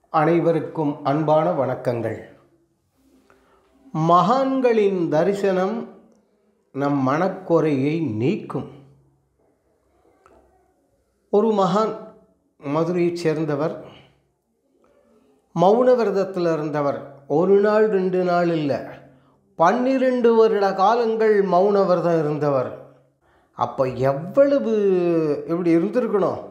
அனைவருக்கும் அன்பான வணக்கங்கள் மகான்களின் தரிசனம் நம் மனக்குறையை நீக்கும் ஒரு மகான் மதுரையைச் சேர்ந்தவர் மௌன விரதத்தில் இருந்தவர் ஒரு நாள் ரெண்டு நாள் இல்லை பன்னிரண்டு வருட காலங்கள் மௌன விரதம் இருந்தவர் அப்போ எவ்வளவு இப்படி இருந்திருக்கணும்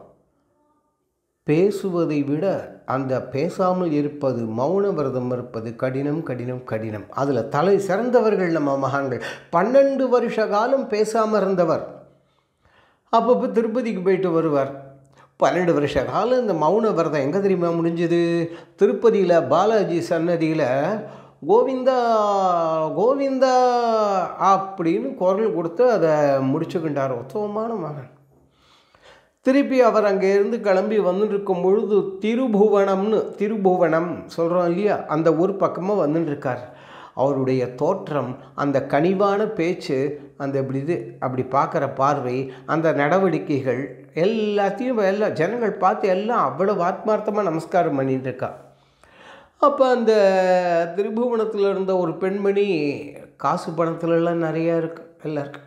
பேசுவதை விட அந்த பேசாமல் இருப்பது மௌன விரதம் இருப்பது கடினம் கடினம் கடினம் அதில் தலை சிறந்தவர்கள் நம்ம மகான்கள் பன்னெண்டு வருஷ காலம் பேசாமல் இருந்தவர் அப்பப்போ திருப்பதிக்கு போயிட்டு வருவார் பன்னெண்டு வருஷ காலம் இந்த மௌன விரதம் எங்கே தெரியுமா முடிஞ்சது திருப்பதியில் பாலாஜி சன்னதியில் கோவிந்தா கோவிந்தா அப்படின்னு குரல் கொடுத்து அதை முடிச்சுக்கிட்டார் உத்தவமான மகன் திருப்பி அவர் அங்கே இருந்து கிளம்பி வந்துட்டு இருக்கும் பொழுது திருபுவனம்னு திருபுவனம் சொல்கிறோம் இல்லையா அந்த ஊர் பக்கமாக வந்துட்டு இருக்கார் அவருடைய தோற்றம் அந்த கனிவான பேச்சு அந்த இப்படி இது அப்படி பார்க்குற பார்வை அந்த நடவடிக்கைகள் எல்லாத்தையும் எல்லாம் ஜனங்கள் பார்த்து எல்லாம் அவ்வளவு ஆத்மார்த்தமாக நமஸ்காரம் பண்ணிட்டு இருக்கா அப்போ அந்த திருபுவனத்தில் இருந்த ஒரு பெண்மணி காசு பணத்துலலாம் நிறையா இருக்கு எல்லாம் இருக்கு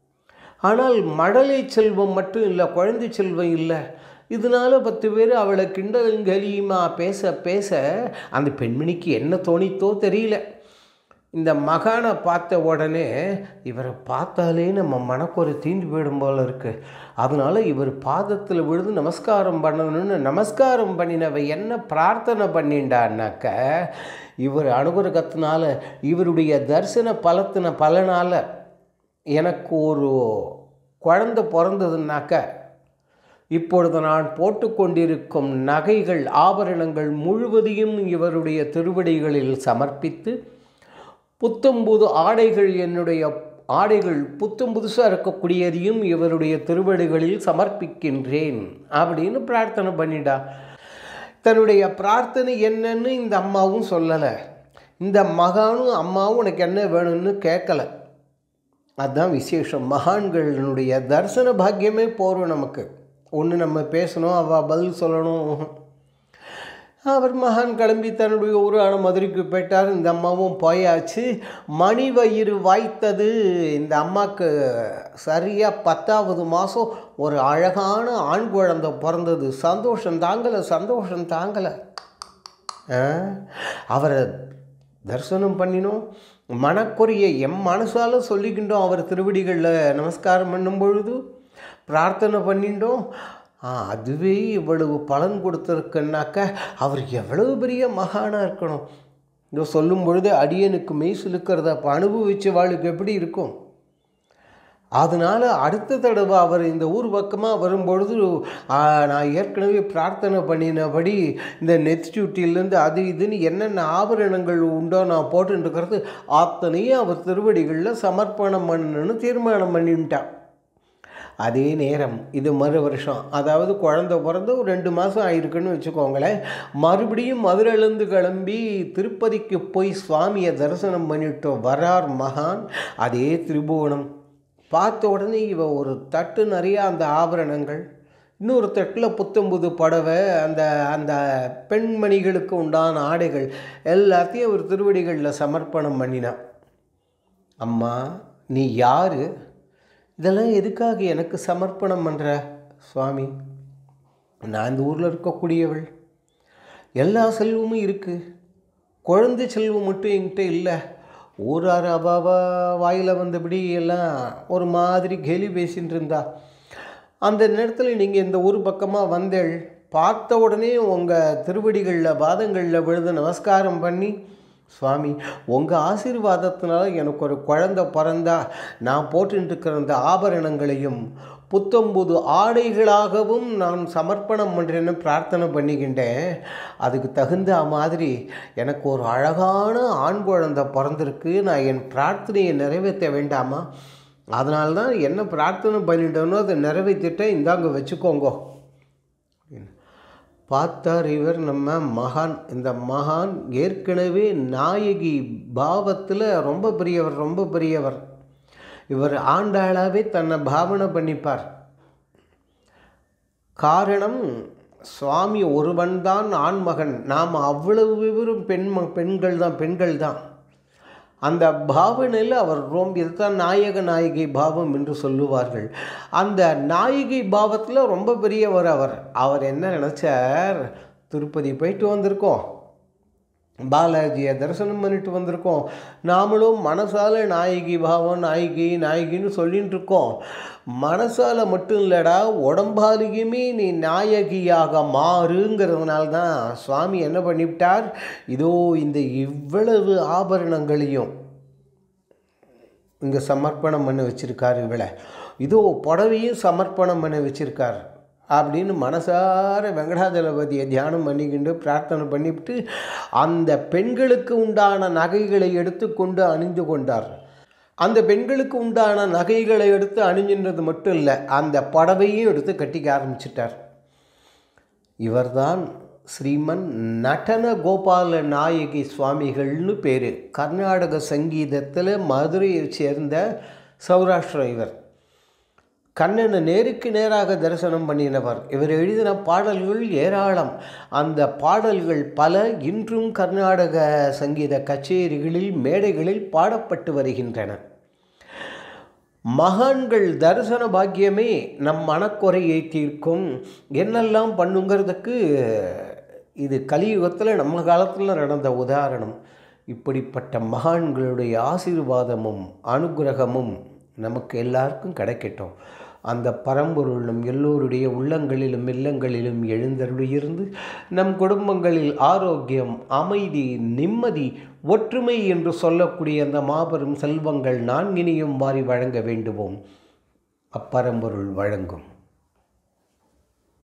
ஆனால் மழலை செல்வம் மட்டும் இல்லை குழந்தை செல்வம் இல்லை இதனால பத்து பேர் அவளை கிண்டலும் கலியுமா பேச பேச அந்த பெண்மணிக்கு என்ன தோணித்தோ தெரியல இந்த மகானை பார்த்த உடனே இவரை பார்த்தாலே நம்ம மனக்கொரு தீண்டு போயிடும் போல இருக்குது அதனால் இவர் பாதத்தில் விழுந்து நமஸ்காரம் பண்ணணும்னு நமஸ்காரம் பண்ணினவ என்ன பிரார்த்தனை பண்ணிண்டான்னாக்க இவர் அனுகிரகத்தினால இவருடைய தரிசன பலத்தின பலனால் எனக்கு ஒரு குழந்தை பிறந்ததுன்னாக்க இப்பொழுது நான் போட்டுக்கொண்டிருக்கும் நகைகள் ஆபரணங்கள் முழுவதையும் இவருடைய திருவடிகளில் சமர்ப்பித்து புத்தம்புது ஆடைகள் என்னுடைய ஆடைகள் புத்தம் புதுசாக இருக்கக்கூடியதையும் இவருடைய திருவடிகளில் சமர்ப்பிக்கின்றேன் அப்படின்னு பிரார்த்தனை பண்ணிட்டா தன்னுடைய பிரார்த்தனை என்னன்னு இந்த அம்மாவும் சொல்லலை இந்த மகானும் அம்மாவும் உனக்கு என்ன வேணும்னு கேட்கலை அதுதான் விசேஷம் மகான்களினுடைய தரிசன பாக்கியமே போகிறோம் நமக்கு ஒன்று நம்ம பேசணும் அவள் பதில் சொல்லணும் அவர் மகான் கிளம்பி தன்னுடைய ஊரான மதுரைக்கு போயிட்டார் இந்த அம்மாவும் போயாச்சு மணி வயிறு வாய்த்தது இந்த அம்மாவுக்கு சரியாக பத்தாவது மாதம் ஒரு அழகான ஆண் குழந்தை பிறந்தது சந்தோஷம் தாங்கலை சந்தோஷம் தாங்கலை அவரை தரிசனம் பண்ணினோம் மனக்குறையை எம் மனசால சொல்லிக்கிட்டோம் அவர் திருவடிகளில் நமஸ்காரம் பண்ணும் பொழுது பிரார்த்தனை பண்ணிட்டோம் அதுவே இவ்வளவு பலன் கொடுத்துருக்குன்னாக்க அவர் எவ்வளவு பெரிய மகானாக இருக்கணும் இதோ சொல்லும் பொழுது அடியனுக்கு மெய் சிலுக்கிறத அப்போ அனுபவிச்ச வாழ்க்கை எப்படி இருக்கும் அதனால் அடுத்த தடவை அவர் இந்த ஊர் பக்கமாக வரும்பொழுது நான் ஏற்கனவே பிரார்த்தனை பண்ணினபடி இந்த நெத்திச்சூட்டிலேருந்து அது இதுன்னு என்னென்ன ஆபரணங்கள் உண்டோ நான் போட்டுருக்கிறது அத்தனையும் அவர் திருவடிகளில் சமர்ப்பணம் பண்ணணும்னு தீர்மானம் பண்ணிவிட்டான் அதே நேரம் இது மறு வருஷம் அதாவது குழந்த பிறந்து ஒரு ரெண்டு மாதம் ஆயிருக்குன்னு வச்சுக்கோங்களேன் மறுபடியும் மதுரையிலேருந்து கிளம்பி திருப்பதிக்கு போய் சுவாமியை தரிசனம் பண்ணிட்டோம் வரார் மகான் அதே திரிபுவனம் பார்த்த உடனே இவ ஒரு தட்டு நிறைய அந்த ஆபரணங்கள் இன்னொரு தட்டில் புத்தம்புது புடவை அந்த அந்த பெண்மணிகளுக்கு உண்டான ஆடைகள் எல்லாத்தையும் ஒரு திருவடிகளில் சமர்ப்பணம் பண்ணினான் அம்மா நீ யார் இதெல்லாம் எதுக்காக எனக்கு சமர்ப்பணம் பண்ணுற சுவாமி நான் இந்த ஊரில் இருக்கக்கூடியவள் எல்லா செல்வமும் இருக்குது குழந்தை செல்வம் மட்டும் என்கிட்ட இல்லை ஊரார் அவாவா வாயில் வந்தபடி எல்லாம் ஒரு மாதிரி கேலி பேசின்னு இருந்தா அந்த நேரத்தில் நீங்கள் இந்த ஊர் பக்கமாக வந்தேள் பார்த்த உடனே உங்கள் திருவடிகளில் பாதங்களில் விழுந்து நமஸ்காரம் பண்ணி சுவாமி உங்கள் ஆசீர்வாதத்தினால எனக்கு ஒரு குழந்தை பிறந்தா நான் போட்டுருக்கிற அந்த ஆபரணங்களையும் புத்தம்புது ஆடைகளாகவும் நான் சமர்ப்பணம் பண்ணுறேன்னு பிரார்த்தனை பண்ணிக்கிட்டேன் அதுக்கு தகுந்த மாதிரி எனக்கு ஒரு அழகான ஆண் குழந்தை பிறந்திருக்கு நான் என் பிரார்த்தனையை நிறைவேற்ற வேண்டாமா அதனால தான் என்ன பிரார்த்தனை பண்ணிட்டோனோ அதை நிறைவேற்றிட்டேன் இந்தாங்க வச்சுக்கோங்கோ பார்த்தார் இவர் நம்ம மகான் இந்த மகான் ஏற்கனவே நாயகி பாவத்தில் ரொம்ப பெரியவர் ரொம்ப பெரியவர் இவர் ஆண்டாளாவே தன்னை பாவனை பண்ணிப்பார் காரணம் சுவாமி ஒருவன் தான் ஆண்மகன் நாம் அவ்வளவு பேரும் பெண் பெண்கள் தான் பெண்கள் தான் அந்த பாவனையில் அவர் ரொம்ப இதுதான் நாயக நாயகி பாவம் என்று சொல்லுவார்கள் அந்த நாயகி பாவத்தில் ரொம்ப பெரியவர் அவர் அவர் என்ன நினச்சார் திருப்பதி போயிட்டு வந்திருக்கோம் பாலாஜியை தரிசனம் பண்ணிட்டு வந்திருக்கோம் நாமளும் மனசால நாயகி பாவம் நாயகி நாயகின்னு சொல்லிட்டு இருக்கோம் மனசால மட்டும் இல்லைடா உடம்பாலையுமே நீ நாயகியாக மாறுங்கிறதுனால தான் சுவாமி என்ன பண்ணிவிட்டார் இதோ இந்த இவ்வளவு ஆபரணங்களையும் இங்கே சமர்ப்பணம் பண்ணி வச்சுருக்காரு இவளை இதோ புடவையும் சமர்ப்பணம் பண்ணி வச்சுருக்கார் அப்படின்னு மனசார வெங்கடாஜலபதியை தியானம் பண்ணிக்கிண்டு பிரார்த்தனை பண்ணிவிட்டு அந்த பெண்களுக்கு உண்டான நகைகளை எடுத்துக்கொண்டு அணிந்து கொண்டார் அந்த பெண்களுக்கு உண்டான நகைகளை எடுத்து அணிஞ்சின்றது மட்டும் இல்லை அந்த புடவையும் எடுத்து கட்டிக்க ஆரம்பிச்சிட்டார் இவர்தான் ஸ்ரீமன் நடன கோபால நாயகி சுவாமிகள்னு பேர் கர்நாடக சங்கீதத்தில் மதுரையை சேர்ந்த சௌராஷ்டிரம் இவர் கண்ணனை நேருக்கு நேராக தரிசனம் பண்ணினவர் இவர் எழுதின பாடல்கள் ஏராளம் அந்த பாடல்கள் பல இன்றும் கர்நாடக சங்கீத கச்சேரிகளில் மேடைகளில் பாடப்பட்டு வருகின்றன மகான்கள் தரிசன பாக்கியமே நம் மனக்குறையை தீர்க்கும் என்னெல்லாம் பண்ணுங்கிறதுக்கு இது கலியுகத்தில் நம்ம காலத்தில் நடந்த உதாரணம் இப்படிப்பட்ட மகான்களுடைய ஆசீர்வாதமும் அனுகிரகமும் நமக்கு எல்லாருக்கும் கிடைக்கட்டும் அந்த பரம்பொருள் நம் எல்லோருடைய உள்ளங்களிலும் இல்லங்களிலும் எழுந்தருளியிருந்து நம் குடும்பங்களில் ஆரோக்கியம் அமைதி நிம்மதி ஒற்றுமை என்று சொல்லக்கூடிய அந்த மாபெரும் செல்வங்கள் நான்கினையும் வாரி வழங்க வேண்டுவோம் அப்பரம்பொருள் வழங்கும்